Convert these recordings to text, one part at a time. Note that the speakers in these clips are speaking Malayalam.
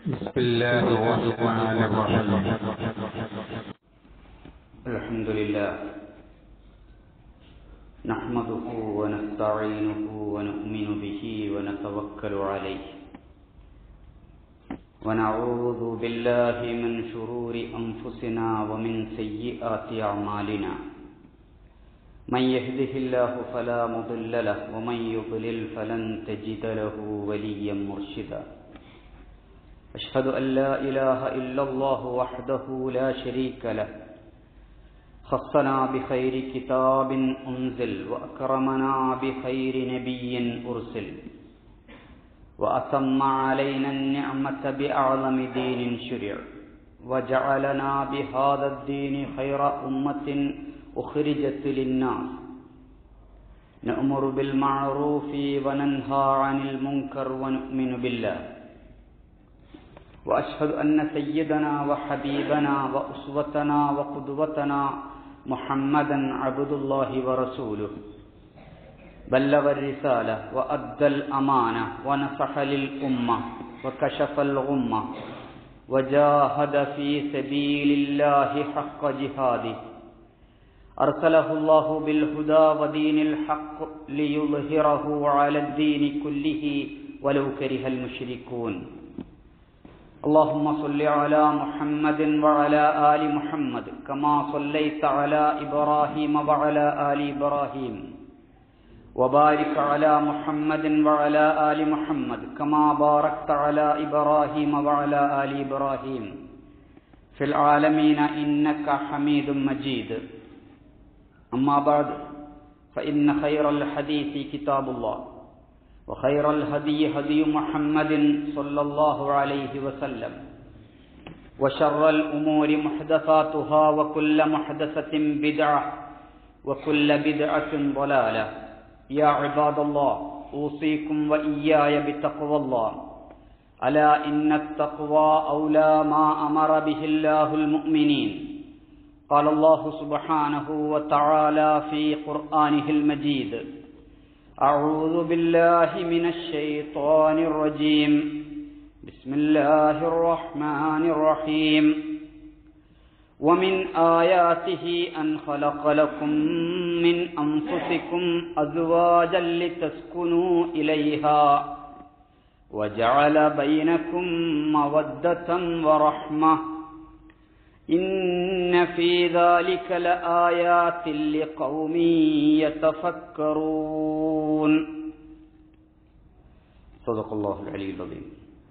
بسم الله الرحمن الرحيم الحمد لله نحمده ونستعينه ونؤمن به ونتوكل عليه ونعوذ بالله من شرور أنفسنا ومن سيئات أعمالنا من يهده الله فلا مضل له ومن يضلل فلن تجد له وليا مرشدا أشهد أن لا إله إلا الله وحده لا شريك له خصنا بخير كتاب أنزل وأكرمنا بخير نبي أرسل وأتم علينا النعمة بأعظم دين شرع وجعلنا بهذا الدين خير أمة أخرجت للناس نأمر بالمعروف وننهى عن المنكر ونؤمن بالله وأشهد أن سيدنا وحبيبنا وأسوتنا وقدوتنا محمدا عبد الله ورسوله بلغ الرسالة وأدى الأمانة ونصح للأمة وكشف الغمة وجاهد في سبيل الله حق جهاده أرسله الله بالهدى ودين الحق ليظهره على الدين كله ولو كره المشركون اللهم صل على محمد وعلى آل محمد كما صليت على إبراهيم وعلى آل إبراهيم وبارك على محمد وعلى آل محمد كما باركت على إبراهيم وعلى آل إبراهيم في العالمين إنك حميد مجيد أما بعد فإن خير الحديث كتاب الله وخير الهدي هدي محمد صلى الله عليه وسلم وشر الأمور محدثاتها وكل محدثة بدعة وكل بدعة ضلالة يا عباد الله أوصيكم وإياي بتقوى الله ألا إن التقوى أولى ما أمر به الله المؤمنين قال الله سبحانه وتعالى في قرآنه المجيد أعوذ بالله من الشيطان الرجيم بسم الله الرحمن الرحيم ومن آياته أن خلق لكم من أنفسكم أزواجا لتسكنوا إليها وجعل بينكم مودة ورحمة إن في ذلك لآيات لقوم يتفكرون صدق الله العلي العظيم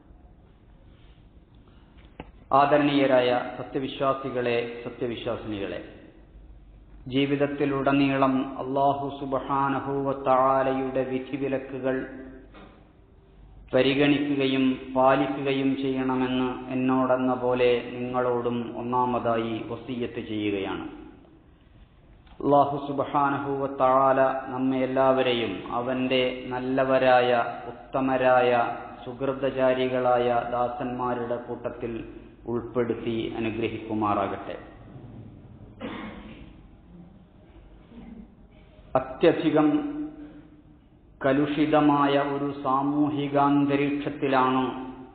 ആദരണീയരായ സത്യവിശ്വാസികളെ സത്യവിശ്വാസിനികളെ ജീവിതത്തിലുടനീളം അള്ളാഹു സുബഹാനഹൂവത്താലയുടെ വിധിവിലക്കുകൾ പരിഗണിക്കുകയും പാലിക്കുകയും ചെയ്യണമെന്ന് എന്നോടെന്ന പോലെ നിങ്ങളോടും ഒന്നാമതായി വസീയത്ത് ചെയ്യുകയാണ് അള്ളാഹു സുബഹാനഹൂവത്താല നമ്മെ എല്ലാവരെയും അവന്റെ നല്ലവരായ ഉത്തമരായ സുഹൃതചാരികളായ ദാസന്മാരുടെ കൂട്ടത്തിൽ ഉൾപ്പെടുത്തി അനുഗ്രഹിക്കുമാറാകട്ടെ അത്യധികം കലുഷിതമായ ഒരു സാമൂഹികാന്തരീക്ഷത്തിലാണ്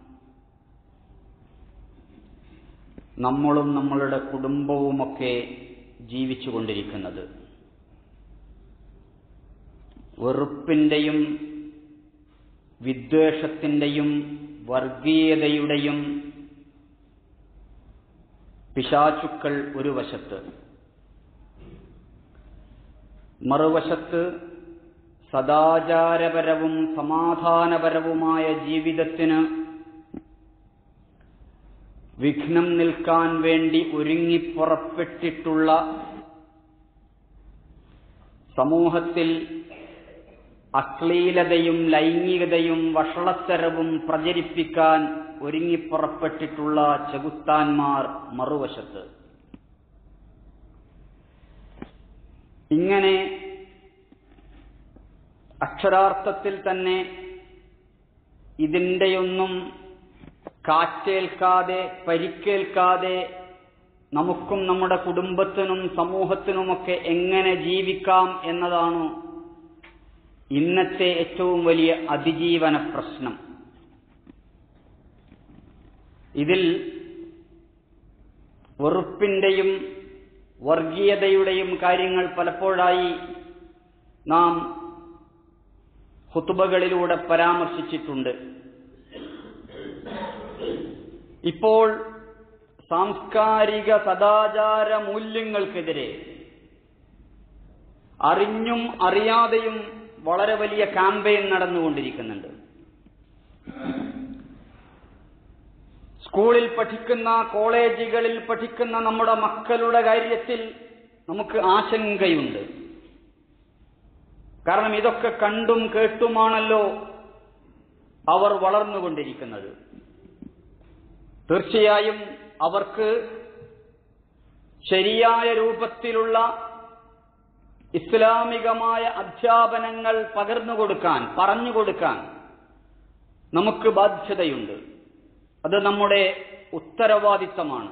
നമ്മളും നമ്മളുടെ കുടുംബവുമൊക്കെ ജീവിച്ചുകൊണ്ടിരിക്കുന്നത് വെറുപ്പിന്റെയും വിദ്വേഷത്തിന്റെയും വർഗീയതയുടെയും പിശാചുക്കൾ ഒരു വശത്ത് മറുവശത്ത് സദാചാരപരവും സമാധാനപരവുമായ ജീവിതത്തിന് വിഘ്നം നിൽക്കാൻ വേണ്ടി ഒരുങ്ങിപ്പുറപ്പെട്ടിട്ടുള്ള സമൂഹത്തിൽ അശ്ലീലതയും ലൈംഗികതയും വഷളത്തരവും പ്രചരിപ്പിക്കാൻ ഒരുങ്ങിപ്പുറപ്പെട്ടിട്ടുള്ള ചെകുത്താന്മാർ മറുവശത്ത് ഇങ്ങനെ അക്ഷരാർത്ഥത്തിൽ തന്നെ ഇതിന്റെയൊന്നും കാറ്റേൽക്കാതെ പരിക്കേൽക്കാതെ നമുക്കും നമ്മുടെ കുടുംബത്തിനും സമൂഹത്തിനുമൊക്കെ എങ്ങനെ ജീവിക്കാം എന്നതാണ് ഇന്നത്തെ ഏറ്റവും വലിയ അതിജീവന പ്രശ്നം ഇതിൽ വെറുപ്പിന്റെയും വർഗീയതയുടെയും കാര്യങ്ങൾ പലപ്പോഴായി നാം ഹുത്തുബകളിലൂടെ പരാമർശിച്ചിട്ടുണ്ട് ഇപ്പോൾ സാംസ്കാരിക സദാചാര മൂല്യങ്ങൾക്കെതിരെ അറിഞ്ഞും അറിയാതെയും വളരെ വലിയ ക്യാമ്പയിൻ നടന്നുകൊണ്ടിരിക്കുന്നുണ്ട് സ്കൂളിൽ പഠിക്കുന്ന കോളേജുകളിൽ പഠിക്കുന്ന നമ്മുടെ മക്കളുടെ കാര്യത്തിൽ നമുക്ക് ആശങ്കയുണ്ട് കാരണം ഇതൊക്കെ കണ്ടും കേട്ടുമാണല്ലോ അവർ വളർന്നുകൊണ്ടിരിക്കുന്നത് തീർച്ചയായും അവർക്ക് ശരിയായ രൂപത്തിലുള്ള ഇസ്ലാമികമായ അധ്യാപനങ്ങൾ പകർന്നു കൊടുക്കാൻ പറഞ്ഞു കൊടുക്കാൻ നമുക്ക് ബാധ്യതയുണ്ട് അത് നമ്മുടെ ഉത്തരവാദിത്തമാണ്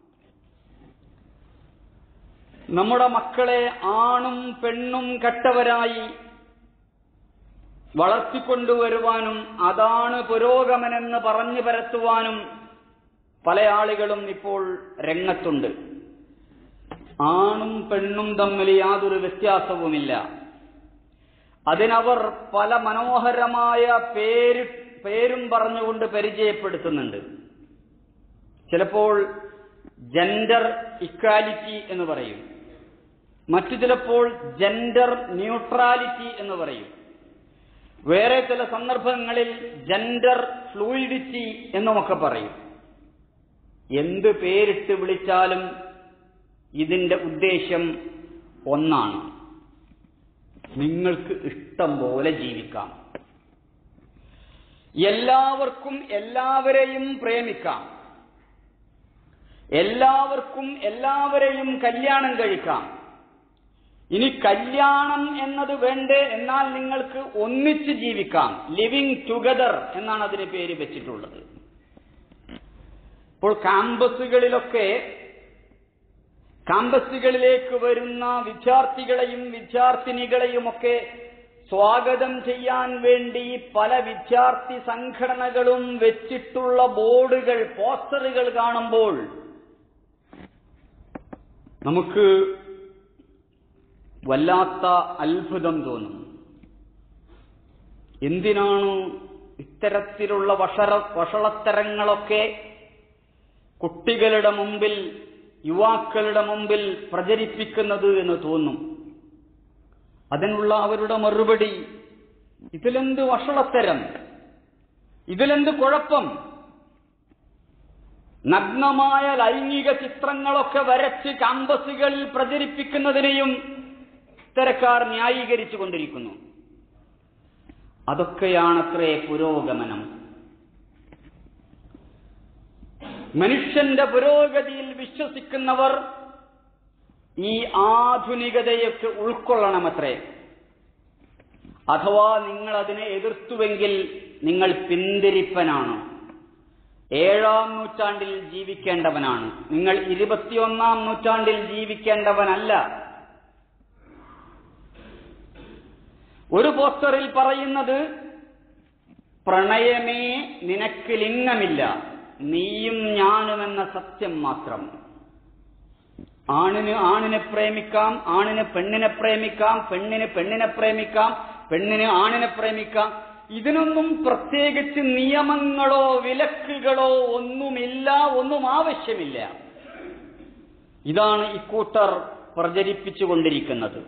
നമ്മുടെ മക്കളെ ആണും പെണ്ണും കെട്ടവരായി വളർത്തിക്കൊണ്ടുവരുവാനും അതാണ് പുരോഗമനെന്ന് പറഞ്ഞു പരത്തുവാനും പല ആളുകളും ഇപ്പോൾ രംഗത്തുണ്ട് ആണും പെണ്ണും തമ്മിൽ യാതൊരു വ്യത്യാസവുമില്ല അതിനവർ പല മനോഹരമായ പേര് പേരും പറഞ്ഞുകൊണ്ട് പരിചയപ്പെടുത്തുന്നുണ്ട് ചിലപ്പോൾ ജെൻഡർ ഇക്വാലിറ്റി എന്ന് പറയും മറ്റു ചിലപ്പോൾ ജെൻഡർ ന്യൂട്രാലിറ്റി എന്ന് പറയും വേറെ ചില സന്ദർഭങ്ങളിൽ ജെൻഡർ ഫ്ലൂയിഡിറ്റി എന്നുമൊക്കെ പറയും എന്ത് പേരിട്ട് വിളിച്ചാലും ഇതിന്റെ ഉദ്ദേശ്യം ഒന്നാണ് നിങ്ങൾക്ക് ഇഷ്ടം പോലെ ജീവിക്കാം എല്ലാവർക്കും എല്ലാവരെയും പ്രേമിക്കാം എല്ലാവർക്കും എല്ലാവരെയും കല്യാണം കഴിക്കാം ഇനി കല്യാണം എന്നത് വേണ്ടേ എന്നാൽ നിങ്ങൾക്ക് ഒന്നിച്ച് ജീവിക്കാം ലിവിങ് ടുഗദർ എന്നാണ് അതിന് പേര് വെച്ചിട്ടുള്ളത് ഇപ്പോൾ ക്യാമ്പസുകളിലൊക്കെ ക്യാമ്പസുകളിലേക്ക് വരുന്ന വിദ്യാർത്ഥികളെയും വിദ്യാർത്ഥിനികളെയുമൊക്കെ സ്വാഗതം ചെയ്യാൻ വേണ്ടി പല വിദ്യാർത്ഥി സംഘടനകളും വെച്ചിട്ടുള്ള ബോർഡുകൾ പോസ്റ്ററുകൾ കാണുമ്പോൾ നമുക്ക് വല്ലാത്ത അത്ഭുതം തോന്നും എന്തിനാണ് ഇത്തരത്തിലുള്ള വഷറ വഷളത്തരങ്ങളൊക്കെ കുട്ടികളുടെ മുമ്പിൽ യുവാക്കളുടെ മുമ്പിൽ പ്രചരിപ്പിക്കുന്നത് എന്ന് തോന്നും അതിനുള്ള അവരുടെ മറുപടി ഇതിലെന്ത് വഷളത്തരം ഇതിലെന്ത് കുഴപ്പം നഗ്നമായ ലൈംഗിക ചിത്രങ്ങളൊക്കെ വരച്ച് ക്യാമ്പസുകളിൽ പ്രചരിപ്പിക്കുന്നതിനെയും ഇത്തരക്കാർ ന്യായീകരിച്ചു കൊണ്ടിരിക്കുന്നു അതൊക്കെയാണത്രേ പുരോഗമനം മനുഷ്യന്റെ പുരോഗതിയിൽ വിശ്വസിക്കുന്നവർ ഈ ആധുനികതയൊക്കെ ഉൾക്കൊള്ളണമത്രേ അഥവാ നിങ്ങൾ അതിനെ എതിർത്തുവെങ്കിൽ നിങ്ങൾ പിന്തിരിപ്പനാണ് ഏഴാം നൂറ്റാണ്ടിൽ ജീവിക്കേണ്ടവനാണ് നിങ്ങൾ ഇരുപത്തിയൊന്നാം നൂറ്റാണ്ടിൽ ജീവിക്കേണ്ടവനല്ല ഒരു പോസ്റ്ററിൽ പറയുന്നത് പ്രണയമേ നിനക്ക് ലിംഗമില്ല നീയും ഞാനുമെന്ന സത്യം മാത്രം ആണിന് ആണിനെ പ്രേമിക്കാം ആണിന് പെണ്ണിനെ പ്രേമിക്കാം പെണ്ണിന് പെണ്ണിനെ പ്രേമിക്കാം പെണ്ണിന് ആണിനെ പ്രേമിക്കാം ഇതിനൊന്നും പ്രത്യേകിച്ച് നിയമങ്ങളോ വിലക്കുകളോ ഒന്നുമില്ല ഒന്നും ആവശ്യമില്ല ഇതാണ് ഇക്കൂട്ടർ പ്രചരിപ്പിച്ചുകൊണ്ടിരിക്കുന്നത്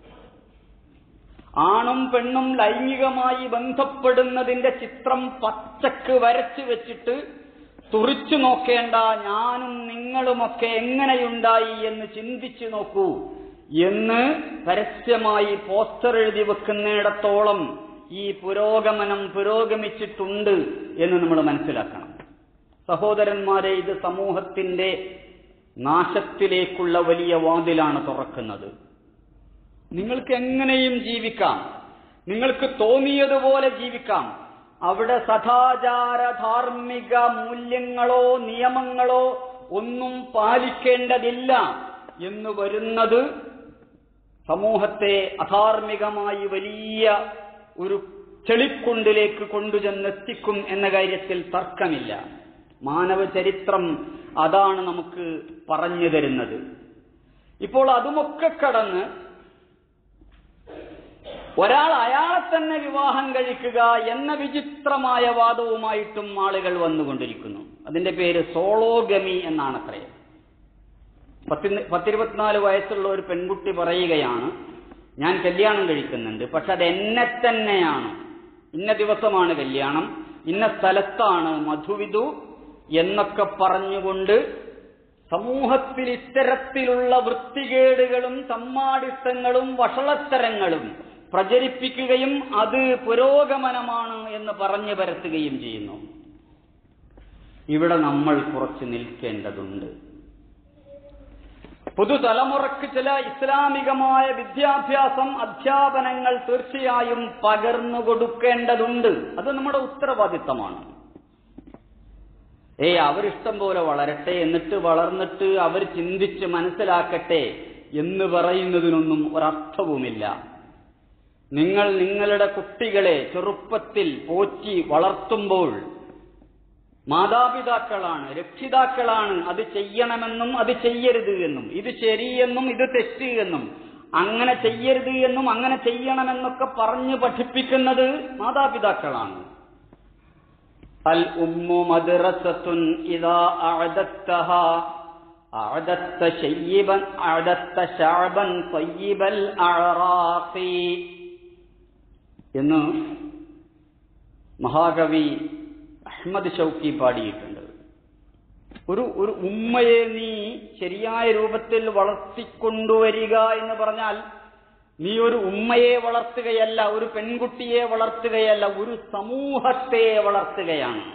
ആണും പെണ്ണും ലൈംഗികമായി ബന്ധപ്പെടുന്നതിന്റെ ചിത്രം പച്ചക്ക് വരച്ചു വെച്ചിട്ട് തുറിച്ചു നോക്കേണ്ട ഞാനും നിങ്ങളുമൊക്കെ എങ്ങനെയുണ്ടായി എന്ന് ചിന്തിച്ചു നോക്കൂ എന്ന് പരസ്യമായി പോസ്റ്റർ എഴുതി വെക്കുന്നിടത്തോളം ഈ പുരോഗമനം പുരോഗമിച്ചിട്ടുണ്ട് എന്ന് നമ്മൾ മനസ്സിലാക്കണം സഹോദരന്മാരെ ഇത് സമൂഹത്തിന്റെ നാശത്തിലേക്കുള്ള വലിയ വാതിലാണ് തുറക്കുന്നത് നിങ്ങൾക്ക് എങ്ങനെയും ജീവിക്കാം നിങ്ങൾക്ക് തോന്നിയതുപോലെ ജീവിക്കാം അവിടെ സദാചാര ധാർമ്മിക മൂല്യങ്ങളോ നിയമങ്ങളോ ഒന്നും പാലിക്കേണ്ടതില്ല എന്ന് വരുന്നത് സമൂഹത്തെ അധാർമികമായി വലിയ ഒരു ചെളിക്കുണ്ടിലേക്ക് കൊണ്ടുചെന്നെത്തിക്കും എന്ന കാര്യത്തിൽ തർക്കമില്ല മാനവ ചരിത്രം അതാണ് നമുക്ക് പറഞ്ഞു തരുന്നത് ഇപ്പോൾ അതുമൊക്കെ കടന്ന് ഒരാൾ അയാളെ തന്നെ വിവാഹം കഴിക്കുക എന്ന വിചിത്രമായ വാദവുമായിട്ടും ആളുകൾ വന്നുകൊണ്ടിരിക്കുന്നു അതിന്റെ പേര് സോളോഗമി എന്നാണ് അത്രയും പത്തി പത്തിരുപത്തിനാല് വയസ്സുള്ള ഒരു പെൺകുട്ടി പറയുകയാണ് ഞാൻ കല്യാണം കഴിക്കുന്നുണ്ട് പക്ഷെ അത് എന്നെ തന്നെയാണ് ഇന്ന ദിവസമാണ് കല്യാണം ഇന്ന സ്ഥലത്താണ് മധുവിധു എന്നൊക്കെ പറഞ്ഞുകൊണ്ട് സമൂഹത്തിൽ ഇത്തരത്തിലുള്ള വൃത്തികേടുകളും തമ്മാടിത്തങ്ങളും വഷളത്തരങ്ങളും പ്രചരിപ്പിക്കുകയും അത് പുരോഗമനമാണ് എന്ന് പറഞ്ഞു പരത്തുകയും ചെയ്യുന്നു ഇവിടെ നമ്മൾ കുറച്ച് നിൽക്കേണ്ടതുണ്ട് പുതുതലമുറക്ക് ചില ഇസ്ലാമികമായ വിദ്യാഭ്യാസം അധ്യാപനങ്ങൾ തീർച്ചയായും പകർന്നു കൊടുക്കേണ്ടതുണ്ട് അത് നമ്മുടെ ഉത്തരവാദിത്തമാണ് ഏയ് അവരിഷ്ടം പോലെ വളരട്ടെ എന്നിട്ട് വളർന്നിട്ട് അവർ ചിന്തിച്ച് മനസ്സിലാക്കട്ടെ എന്ന് പറയുന്നതിനൊന്നും ഒരർത്ഥവുമില്ല നിങ്ങൾ നിങ്ങളുടെ കുട്ടികളെ ചെറുപ്പത്തിൽ പോറ്റി വളർത്തുമ്പോൾ മാതാപിതാക്കളാണ് രക്ഷിതാക്കളാണ് അത് ചെയ്യണമെന്നും അത് ചെയ്യരുത് എന്നും ഇത് ശരിയെന്നും ഇത് തെറ്റ് എന്നും അങ്ങനെ ചെയ്യരുത് എന്നും അങ്ങനെ ചെയ്യണമെന്നൊക്കെ പറഞ്ഞു പഠിപ്പിക്കുന്നത് മാതാപിതാക്കളാണ് അൽ ഉമ്മു മദ്റസത്തുൻ ഇദാ അഅദത്തഹ അഅദത്ത ശയ്യിബൻ അഅദത്ത ശഅബൻ തയ്യിബൽ അഅറാഖി എന്ന് മഹാകവി അഹ്മദ് ഷൗക്കി പാടിയിട്ടുണ്ട് ഒരു ഒരു ഉമ്മയെ നീ ശരിയായ രൂപത്തിൽ വളർത്തിക്കൊണ്ടുവരിക എന്ന് പറഞ്ഞാൽ നീ ഒരു ഉമ്മയെ വളർത്തുകയല്ല ഒരു പെൺകുട്ടിയെ വളർത്തുകയല്ല ഒരു സമൂഹത്തെ വളർത്തുകയാണ്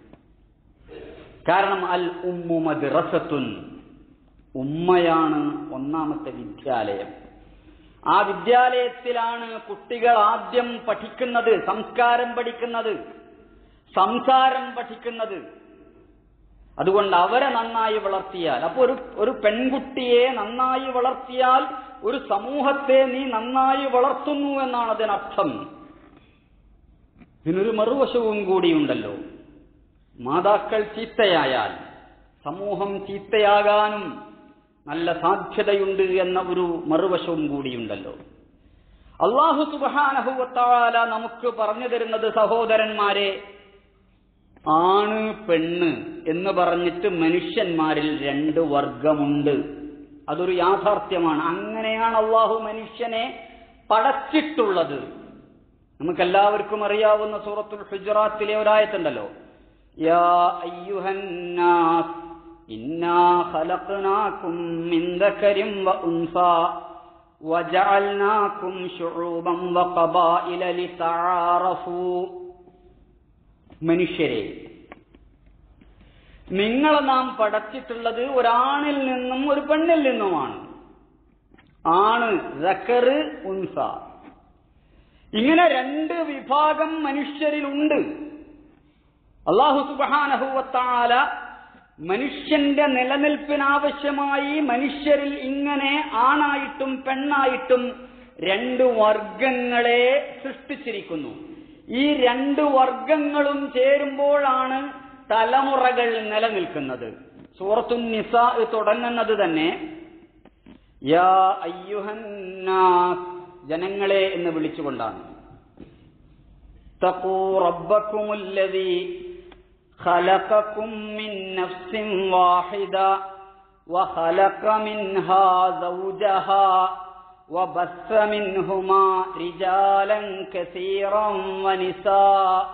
കാരണം അൽ ഉമ്മു മദ്റസത്തുൻ ഉമ്മയാണ് ഒന്നാമത്തെ വിദ്യാലയം ആ വിദ്യാലയത്തിലാണ് കുട്ടികൾ ആദ്യം പഠിക്കുന്നത് സംസ്കാരം പഠിക്കുന്നത് സംസാരം പഠിക്കുന്നത് അതുകൊണ്ട് അവരെ നന്നായി വളർത്തിയാൽ അപ്പൊ ഒരു ഒരു പെൺകുട്ടിയെ നന്നായി വളർത്തിയാൽ ഒരു സമൂഹത്തെ നീ നന്നായി വളർത്തുന്നു എന്നാണ് അതിനർത്ഥം ഇതിനൊരു മറുവശവും കൂടിയുണ്ടല്ലോ മാതാക്കൾ ചീത്തയായാൽ സമൂഹം ചീത്തയാകാനും നല്ല സാധ്യതയുണ്ട് എന്ന ഒരു മറുവശവും കൂടിയുണ്ടല്ലോ അള്ളാഹു സുബാനഹുവത്താല നമുക്ക് പറഞ്ഞു തരുന്നത് സഹോദരന്മാരെ ആണ് പെണ്ണ് എന്ന് പറഞ്ഞിട്ട് മനുഷ്യന്മാരിൽ രണ്ട് വർഗമുണ്ട് അതൊരു യാഥാർത്ഥ്യമാണ് അങ്ങനെയാണ് അള്ളാഹു മനുഷ്യനെ പടച്ചിട്ടുള്ളത് നമുക്കെല്ലാവർക്കും അറിയാവുന്ന സൂറത്തുൽ ഹുജറാത്തിലെ ഒരായത്തുണ്ടല്ലോ യാ അയ്യുഹന്നാസ് ഇന്നാ ഖലഖ്നാകും മിൻ ദക്കരിൻ വ ഉൻസാ وجعلناكم شعوبا وقبائل لتعارفوا മനുഷ്യരെ നിങ്ങളെ നാം പടച്ചിട്ടുള്ളത് ഒരാണിൽ നിന്നും ഒരു പെണ്ണിൽ നിന്നുമാണ് ആണ് റക്കറ് ഉൻസ ഇങ്ങനെ രണ്ട് വിഭാഗം മനുഷ്യരിലുണ്ട് അള്ളാഹു സുബാനഹുവത്താല മനുഷ്യന്റെ നിലനിൽപ്പിനാവശ്യമായി മനുഷ്യരിൽ ഇങ്ങനെ ആണായിട്ടും പെണ്ണായിട്ടും രണ്ട് വർഗങ്ങളെ സൃഷ്ടിച്ചിരിക്കുന്നു ഈ രണ്ട് വർഗങ്ങളും ചേരുമ്പോഴാണ് തലമുറകൾ നിലനിൽക്കുന്നത് സൂറത്തു നിസ തുടങ്ങുന്നത് തന്നെ യാ അയ്യുഹന്നാസ് ജനങ്ങളെ എന്ന് വിളിച്ചുകൊണ്ടാണ് തഖൂ റബ്ബക്കുമുല്ലദീ خلقكم من نفس واحدة وخلق منها زوجها وبث منهما رجالا كثيرا ونساء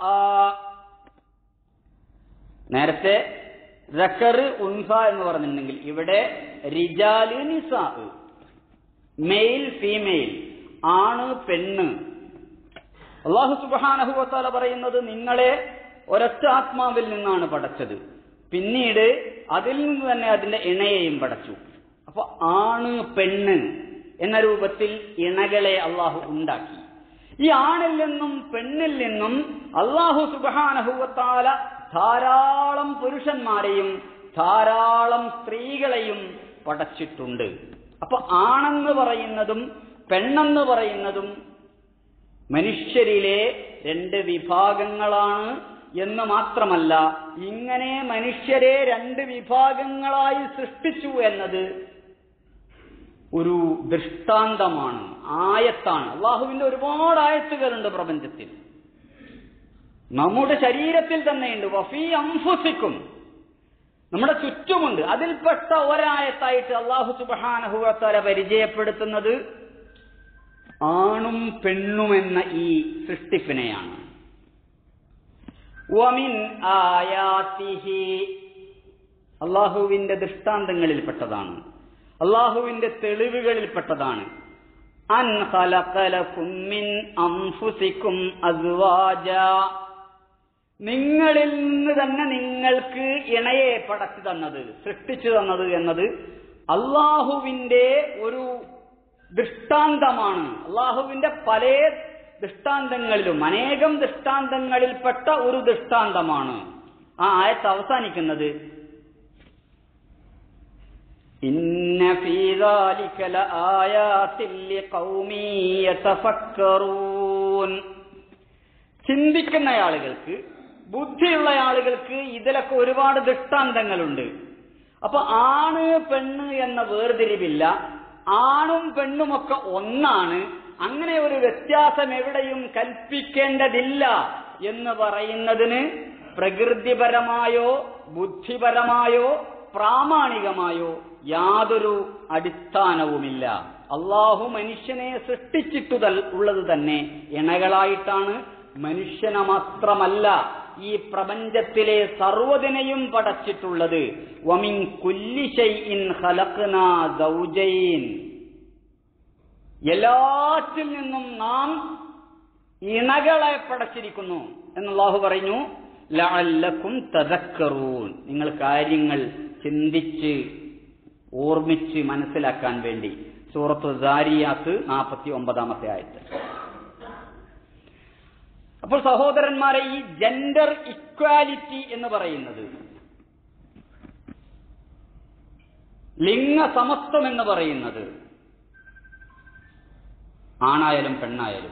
നേരത്തെ റക്കർ ഉൻഫ എന്ന് പറഞ്ഞിട്ടുണ്ടെങ്കിൽ ഇവിടെ റിജാല് നിസാ മെയിൽ ഫീമെയിൽ ആണ് പെണ്ണ് അള്ളാഹു സുബാനഹുവത്താല പറയുന്നത് നിങ്ങളെ ഒരൊറ്റ ആത്മാവിൽ നിന്നാണ് പടച്ചത് പിന്നീട് അതിൽ നിന്ന് തന്നെ അതിന്റെ ഇണയെയും പടച്ചു അപ്പൊ ആണ് പെണ്ണ് എന്ന രൂപത്തിൽ ഇണകളെ അള്ളാഹു ഉണ്ടാക്കി ഈ ആണിൽ നിന്നും പെണ്ണിൽ നിന്നും അള്ളാഹു സുബാനഹുവത്താല ധാരാളം പുരുഷന്മാരെയും ധാരാളം സ്ത്രീകളെയും പടച്ചിട്ടുണ്ട് അപ്പൊ ആണെന്ന് പറയുന്നതും പെണ്ണെന്ന് പറയുന്നതും മനുഷ്യരിലെ രണ്ട് വിഭാഗങ്ങളാണ് എന്ന് മാത്രമല്ല ഇങ്ങനെ മനുഷ്യരെ രണ്ട് വിഭാഗങ്ങളായി സൃഷ്ടിച്ചു എന്നത് ഒരു ദൃഷ്ടാന്തമാണ് ആയത്താണ് അള്ളാഹുവിന്റെ ഒരുപാട് ആയത്തുകളുണ്ട് പ്രപഞ്ചത്തിൽ നമ്മുടെ ശരീരത്തിൽ തന്നെയുണ്ട് വഫീ അംഫുസിക്കും നമ്മുടെ ചുറ്റുമുണ്ട് അതിൽപ്പെട്ട ഒരായത്തായിട്ട് അള്ളാഹു സുബാനഹുവത്തല പരിചയപ്പെടുത്തുന്നത് ആണും പെണ്ണും എന്ന ഈ സൃഷ്ടിപ്പിനെയാണ് വമിൻ ആയാത്തിഹി അള്ളാഹുവിന്റെ ദൃഷ്ടാന്തങ്ങളിൽപ്പെട്ടതാണ് അള്ളാഹുവിന്റെ തെളിവുകളിൽപ്പെട്ടതാണ് അൻ ഖലഖലകും മിൻ അൻഫുസിക്കും അസ്വാജ നിങ്ങളിൽ നിന്ന് തന്നെ നിങ്ങൾക്ക് ഇണയെ പടച്ചു തന്നത് സൃഷ്ടിച്ചു തന്നത് എന്നത് അള്ളാഹുവിന്റെ ഒരു ദൃഷ്ടാന്തമാണ് അള്ളാഹുവിന്റെ പല ദൃഷ്ടാന്തങ്ങളിലും അനേകം ദൃഷ്ടാന്തങ്ങളിൽപ്പെട്ട ഒരു ദൃഷ്ടാന്തമാണ് ആ ആയത്ത് അവസാനിക്കുന്നത് ഇന്ന ഫീ ذلك لآيات لقوم يتفكرون ചിന്തിക്കുന്ന ആളുകൾക്ക് ബുദ്ധിയുള്ള ആളുകൾക്ക് ഇതിലൊക്കെ ഒരുപാട് ദൃഷ്ടാന്തങ്ങളുണ്ട് അപ്പൊ ആണ് പെണ്ണ് എന്ന വേർതിരിവില്ല ആണും പെണ്ണുമൊക്കെ ഒന്നാണ് അങ്ങനെ ഒരു വ്യത്യാസം എവിടെയും കൽപ്പിക്കേണ്ടതില്ല എന്ന് പറയുന്നതിന് പ്രകൃതിപരമായോ ബുദ്ധിപരമായോ പ്രാമാണികമായോ യാതൊരു അടിസ്ഥാനവുമില്ല അള്ളാഹു മനുഷ്യനെ സൃഷ്ടിച്ചിട്ടു ഉള്ളത് തന്നെ ഇണകളായിട്ടാണ് മനുഷ്യനെ മാത്രമല്ല ഈ പ്രപഞ്ചത്തിലെ സർവ്വതിനെയും പടച്ചിട്ടുള്ളത് വമിൻ കുല്ലിശൈഇൻ ഖലഖ്നാ സൗജൈൻ എല്ലാറ്റിൽ നിന്നും നാം ഇണകളെ പടച്ചിരിക്കുന്നു എന്നല്ലാഹു പറഞ്ഞു ലഅല്ലക്കും തദക്കറൂൻ നിങ്ങൾ കാര്യങ്ങൾ ചിന്തിച്ച് ഓർമ്മിച്ച് മനസ്സിലാക്കാൻ വേണ്ടി സൂറത്ത് ദാരിയാത്ത് നാൽപ്പത്തി ഒമ്പതാമത്തെ ആയത്ത് അപ്പോൾ സഹോദരന്മാരെ ഈ ജെൻഡർ ഇക്വാലിറ്റി എന്ന് പറയുന്നത് ലിംഗ സമത്വം എന്ന് പറയുന്നത് ആണായാലും പെണ്ണായാലും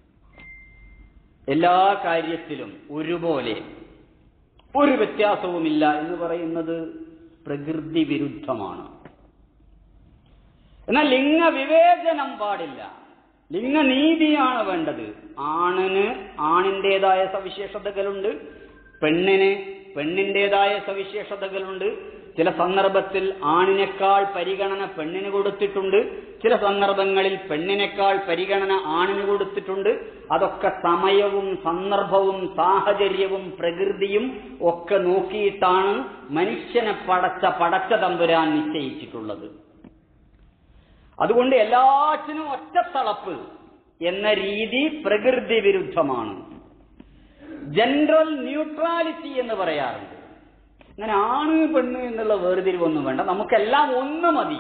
എല്ലാ കാര്യത്തിലും ഒരുപോലെ ഒരു വ്യത്യാസവുമില്ല എന്ന് പറയുന്നത് പ്രകൃതി വിരുദ്ധമാണ് എന്നാൽ ലിംഗ വിവേചനം പാടില്ല ലിംഗനീതിയാണ് വേണ്ടത് ആണിന് ആണിൻ്റെതായ സവിശേഷതകളുണ്ട് പെണ്ണിന് പെണ്ണിൻ്റെതായ സവിശേഷതകളുണ്ട് ചില സന്ദർഭത്തിൽ ആണിനേക്കാൾ പരിഗണന പെണ്ണിന് കൊടുത്തിട്ടുണ്ട് ചില സന്ദർഭങ്ങളിൽ പെണ്ണിനേക്കാൾ പരിഗണന ആണിന് കൊടുത്തിട്ടുണ്ട് അതൊക്കെ സമയവും സന്ദർഭവും സാഹചര്യവും പ്രകൃതിയും ഒക്കെ നോക്കിയിട്ടാണ് മനുഷ്യനെ പടച്ച പടച്ച തമ്പുരാൻ നിശ്ചയിച്ചിട്ടുള്ളത് അതുകൊണ്ട് എല്ലാറ്റിനും ഒറ്റത്തളപ്പ് എന്ന രീതി പ്രകൃതി വിരുദ്ധമാണ് ജനറൽ ന്യൂട്രാലിറ്റി എന്ന് പറയാറുണ്ട് അങ്ങനെ ആണ് പെണ്ണ് എന്നുള്ള വേർതിരിവൊന്നും വേണ്ട നമുക്കെല്ലാം ഒന്ന് മതി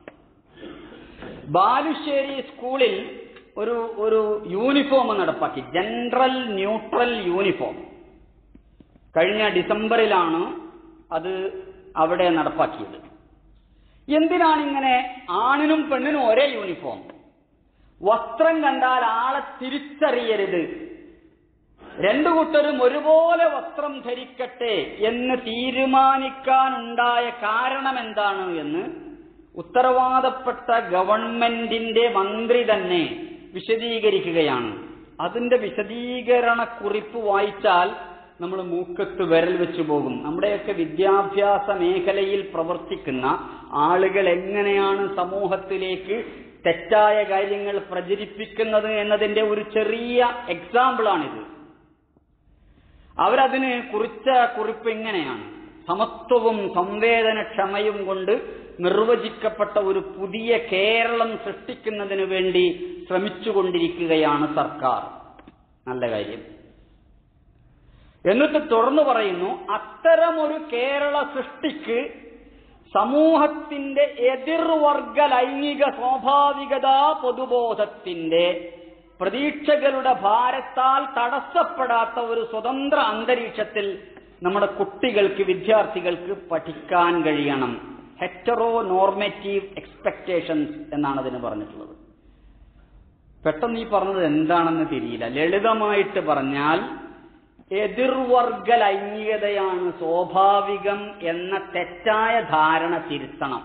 ബാലുശ്ശേരി സ്കൂളിൽ ഒരു ഒരു യൂണിഫോം നടപ്പാക്കി ജനറൽ ന്യൂട്രൽ യൂണിഫോം കഴിഞ്ഞ ഡിസംബറിലാണ് അത് അവിടെ നടപ്പാക്കിയത് എന്തിനാണ് ഇങ്ങനെ ആണിനും പെണ്ണിനും ഒരേ യൂണിഫോം വസ്ത്രം കണ്ടാൽ ആളെ തിരിച്ചറിയരുത് രണ്ടു കൂട്ടരും ഒരുപോലെ വസ്ത്രം ധരിക്കട്ടെ എന്ന് തീരുമാനിക്കാനുണ്ടായ കാരണം എന്താണ് എന്ന് ഉത്തരവാദപ്പെട്ട ഗവൺമെന്റിന്റെ മന്ത്രി തന്നെ വിശദീകരിക്കുകയാണ് അതിന്റെ വിശദീകരണ കുറിപ്പ് വായിച്ചാൽ നമ്മൾ മൂക്കത്ത് വിരൽ വെച്ചു പോകും നമ്മുടെയൊക്കെ വിദ്യാഭ്യാസ മേഖലയിൽ പ്രവർത്തിക്കുന്ന ആളുകൾ എങ്ങനെയാണ് സമൂഹത്തിലേക്ക് തെറ്റായ കാര്യങ്ങൾ പ്രചരിപ്പിക്കുന്നത് എന്നതിന്റെ ഒരു ചെറിയ എക്സാമ്പിളാണിത് അവരതിന് കുറിച്ച കുറിപ്പ് ഇങ്ങനെയാണ് സമത്വവും സംവേദനക്ഷമയും കൊണ്ട് നിർവചിക്കപ്പെട്ട ഒരു പുതിയ കേരളം സൃഷ്ടിക്കുന്നതിന് വേണ്ടി ശ്രമിച്ചുകൊണ്ടിരിക്കുകയാണ് സർക്കാർ നല്ല കാര്യം എന്നിട്ട് തുറന്നു പറയുന്നു അത്തരമൊരു കേരള സൃഷ്ടിക്ക് സമൂഹത്തിന്റെ എതിർവർഗ ലൈംഗിക സ്വാഭാവികതാ പൊതുബോധത്തിന്റെ പ്രതീക്ഷകളുടെ ഭാരത്താൽ തടസ്സപ്പെടാത്ത ഒരു സ്വതന്ത്ര അന്തരീക്ഷത്തിൽ നമ്മുടെ കുട്ടികൾക്ക് വിദ്യാർത്ഥികൾക്ക് പഠിക്കാൻ കഴിയണം ഹെറ്ററോ നോർമേറ്റീവ് എക്സ്പെക്ടേഷൻസ് എന്നാണ് അതിന് പറഞ്ഞിട്ടുള്ളത് പെട്ടെന്ന് ഈ പറഞ്ഞത് എന്താണെന്ന് തിരിയില്ല ലളിതമായിട്ട് പറഞ്ഞാൽ എതിർവർഗ ലൈംഗികതയാണ് സ്വാഭാവികം എന്ന തെറ്റായ ധാരണ തിരുത്തണം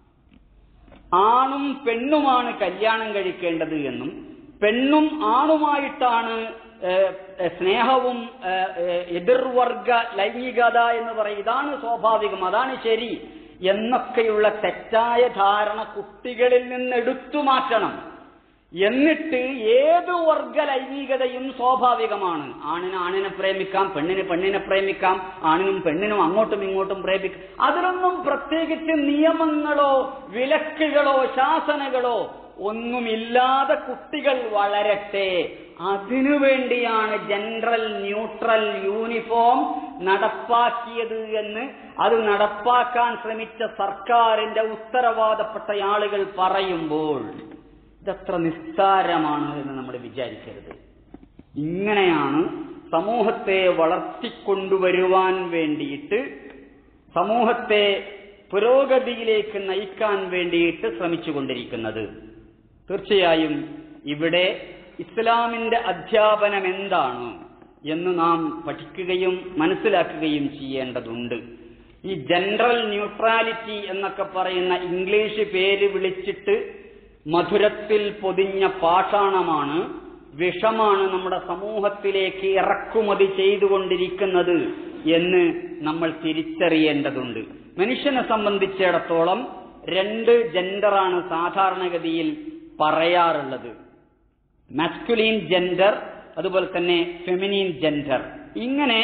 ആണും പെണ്ണുമാണ് കല്യാണം കഴിക്കേണ്ടത് എന്നും പെണ്ണും ആണുമായിട്ടാണ് ഏഹ്, ഏഹ്, സ്നേഹവും ഏഹ്, ഏഹ്, എതിർവർഗ ലൈംഗികത എന്ന് പറയും ഇതാണ് സ്വാഭാവികം അതാണ് ശരി എന്നൊക്കെയുള്ള തെറ്റായ ധാരണ കുട്ടികളിൽ നിന്ന് എടുത്തു മാറ്റണം എന്നിട്ട് ഏത് വർഗ ലൈംഗികതയും സ്വാഭാവികമാണ് ആണിന് ആണിനെ പ്രേമിക്കാം പെണ്ണിന് പെണ്ണിനെ പ്രേമിക്കാം ആണിനും പെണ്ണിനും അങ്ങോട്ടും ഇങ്ങോട്ടും പ്രേമിക്കാം അതിലൊന്നും പ്രത്യേകിച്ച് നിയമങ്ങളോ വിലക്കുകളോ ശാസനകളോ ഒന്നുമില്ലാതെ കുട്ടികൾ വളരട്ടെ അതിനുവേണ്ടിയാണ് ജനറൽ ന്യൂട്രൽ യൂണിഫോം നടപ്പാക്കിയത് എന്ന് അത് നടപ്പാക്കാൻ ശ്രമിച്ച സർക്കാരിന്റെ ഉത്തരവാദപ്പെട്ട ആളുകൾ പറയുമ്പോൾ ഇതത്ര നിസ്സാരമാണ് എന്ന് നമ്മൾ വിചാരിക്കരുത് ഇങ്ങനെയാണ് സമൂഹത്തെ വളർത്തിക്കൊണ്ടുവരുവാൻ വേണ്ടിയിട്ട് സമൂഹത്തെ പുരോഗതിയിലേക്ക് നയിക്കാൻ വേണ്ടിയിട്ട് ശ്രമിച്ചുകൊണ്ടിരിക്കുന്നത് തീർച്ചയായും ഇവിടെ ഇസ്ലാമിന്റെ അധ്യാപനം എന്താണ് എന്ന് നാം പഠിക്കുകയും മനസ്സിലാക്കുകയും ചെയ്യേണ്ടതുണ്ട് ഈ ജനറൽ ന്യൂട്രാലിറ്റി എന്നൊക്കെ പറയുന്ന ഇംഗ്ലീഷ് പേര് വിളിച്ചിട്ട് മധുരത്തിൽ പൊതിഞ്ഞ പാഷാണമാണ് വിഷമാണ് നമ്മുടെ സമൂഹത്തിലേക്ക് ഇറക്കുമതി ചെയ്തുകൊണ്ടിരിക്കുന്നത് എന്ന് നമ്മൾ തിരിച്ചറിയേണ്ടതുണ്ട് മനുഷ്യനെ സംബന്ധിച്ചിടത്തോളം രണ്ട് ജെൻഡറാണ് സാധാരണഗതിയിൽ പറയാറുള്ളത് മാസ്കുലീൻ ജെൻഡർ അതുപോലെ തന്നെ ഫെമിനീൻ ജെൻഡർ ഇങ്ങനെ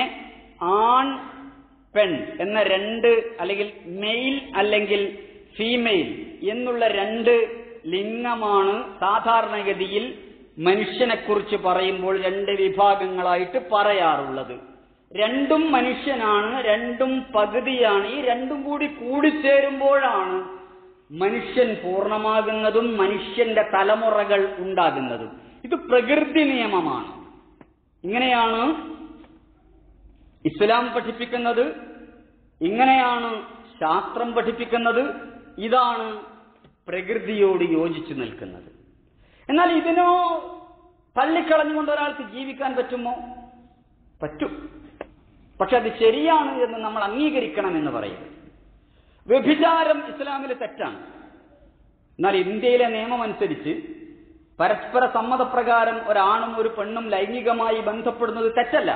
ആൺ പെൺ എന്ന രണ്ട് അല്ലെങ്കിൽ മെയിൽ അല്ലെങ്കിൽ ഫീമെയിൽ എന്നുള്ള രണ്ട് ലിംഗമാണ് സാധാരണഗതിയിൽ മനുഷ്യനെക്കുറിച്ച് പറയുമ്പോൾ രണ്ട് വിഭാഗങ്ങളായിട്ട് പറയാറുള്ളത് രണ്ടും മനുഷ്യനാണ് രണ്ടും പകുതിയാണ് ഈ രണ്ടും കൂടി കൂടിച്ചേരുമ്പോഴാണ് മനുഷ്യൻ പൂർണ്ണമാകുന്നതും മനുഷ്യന്റെ തലമുറകൾ ഉണ്ടാകുന്നതും ഇത് പ്രകൃതി നിയമമാണ് ഇങ്ങനെയാണ് ഇസ്ലാം പഠിപ്പിക്കുന്നത് ഇങ്ങനെയാണ് ശാസ്ത്രം പഠിപ്പിക്കുന്നത് ഇതാണ് പ്രകൃതിയോട് യോജിച്ചു നിൽക്കുന്നത് എന്നാൽ ഇതിനോ തള്ളിക്കളഞ്ഞുകൊണ്ട് ഒരാൾക്ക് ജീവിക്കാൻ പറ്റുമോ പറ്റും പക്ഷെ അത് ശരിയാണ് എന്ന് നമ്മൾ അംഗീകരിക്കണം എന്ന് പറയുന്നത് വ്യഭിചാരം ഇസ്ലാമിൽ തെറ്റാണ് എന്നാൽ ഇന്ത്യയിലെ നിയമം അനുസരിച്ച് പരസ്പര സമ്മതപ്രകാരം ഒരാണും ഒരു പെണ്ണും ലൈംഗികമായി ബന്ധപ്പെടുന്നത് തെറ്റല്ല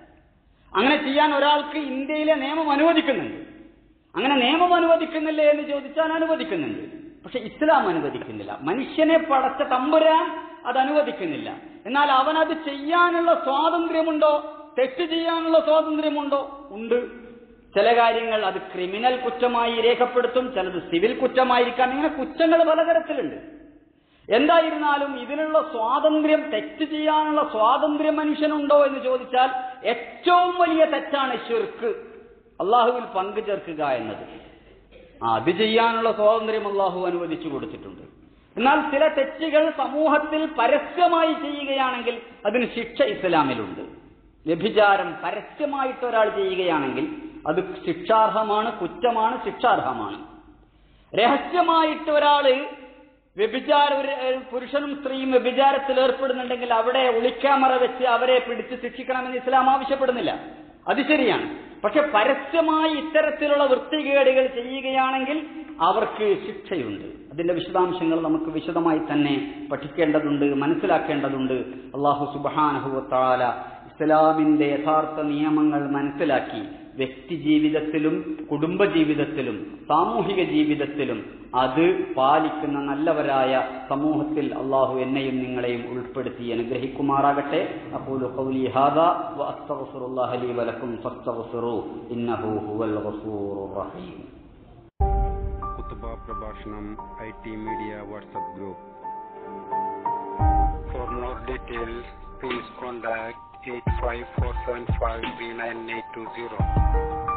അങ്ങനെ ചെയ്യാൻ ഒരാൾക്ക് ഇന്ത്യയിലെ നിയമം അനുവദിക്കുന്നുണ്ട് അങ്ങനെ നിയമം അനുവദിക്കുന്നില്ലേ എന്ന് ചോദിച്ചാൽ അനുവദിക്കുന്നുണ്ട് പക്ഷെ ഇസ്ലാം അനുവദിക്കുന്നില്ല മനുഷ്യനെ പടച്ച തമ്പുരാൻ അത് അനുവദിക്കുന്നില്ല എന്നാൽ അവനത് ചെയ്യാനുള്ള സ്വാതന്ത്ര്യമുണ്ടോ തെറ്റ് ചെയ്യാനുള്ള സ്വാതന്ത്ര്യമുണ്ടോ ഉണ്ട് ചില കാര്യങ്ങൾ അത് ക്രിമിനൽ കുറ്റമായി രേഖപ്പെടുത്തും ചിലത് സിവിൽ കുറ്റമായിരിക്കാം ഇങ്ങനെ കുറ്റങ്ങൾ പലതരത്തിലുണ്ട് എന്തായിരുന്നാലും ഇതിനുള്ള സ്വാതന്ത്ര്യം തെറ്റ് ചെയ്യാനുള്ള സ്വാതന്ത്ര്യം മനുഷ്യനുണ്ടോ എന്ന് ചോദിച്ചാൽ ഏറ്റവും വലിയ തെറ്റാണ് ഷിർക്ക് അള്ളാഹുവിൽ പങ്കു ചേർക്കുക എന്നത് ആ, അത് ചെയ്യാനുള്ള സ്വാതന്ത്ര്യം അള്ളാഹു അനുവദിച്ചു കൊടുത്തിട്ടുണ്ട് എന്നാൽ ചില തെറ്റുകൾ സമൂഹത്തിൽ പരസ്യമായി ചെയ്യുകയാണെങ്കിൽ അതിന് ശിക്ഷ ഇസ്ലാമിലുണ്ട് വ്യഭിചാരം പരസ്യമായിട്ട് ഒരാൾ ചെയ്യുകയാണെങ്കിൽ അത് ശിക്ഷാർഹമാണ് കുറ്റമാണ് ശിക്ഷാർഹമാണ് രഹസ്യമായിട്ട് ഒരാള് വ്യഭിചാര ഒരു ഒരു പുരുഷനും സ്ത്രീയും വ്യഭിചാരത്തിൽ ഏർപ്പെടുന്നുണ്ടെങ്കിൽ അവിടെ ഒളിക്യാമറ വെച്ച് അവരെ പിടിച്ച് ശിക്ഷിക്കണമെന്ന് ഇസ്ലാം ആവശ്യപ്പെടുന്നില്ല അത് ശരിയാണ് പക്ഷെ പരസ്യമായി ഇത്തരത്തിലുള്ള വൃത്തികേടുകൾ ചെയ്യുകയാണെങ്കിൽ അവർക്ക് ശിക്ഷയുണ്ട് അതിന്റെ വിശദാംശങ്ങൾ നമുക്ക് വിശദമായി തന്നെ പഠിക്കേണ്ടതുണ്ട് മനസ്സിലാക്കേണ്ടതുണ്ട് അള്ളാഹു സുബാനഹുവത്താല ഇസ്ലാമിന്റെ യഥാർത്ഥ നിയമങ്ങൾ മനസ്സിലാക്കി വ്യക്തി ജീവിതത്തിലും കുടുംബ ജീവിതത്തിലും സാമൂഹിക ജീവിതത്തിലും അത് പാലിക്കുന്ന നല്ലവരായ സമൂഹത്തിൽ അള്ളാഹു എന്നെയും നിങ്ങളെയും ഉൾപ്പെടുത്തി അനുഗ്രഹിക്കുമാറാകട്ടെ അപ്പോൾ ഖൗലി ഹാദാ വഅസ്തഗ്ഫിറുല്ലാഹ ലീ വലക്കും ഫസ്തഗ്ഫിറൂ ഇന്നഹു ഹുവൽ ഗഫൂറുർ റഹീം കുത്തുബ പ്രഭാഷണം I T media WhatsApp group For more details, please contact 85475 3980.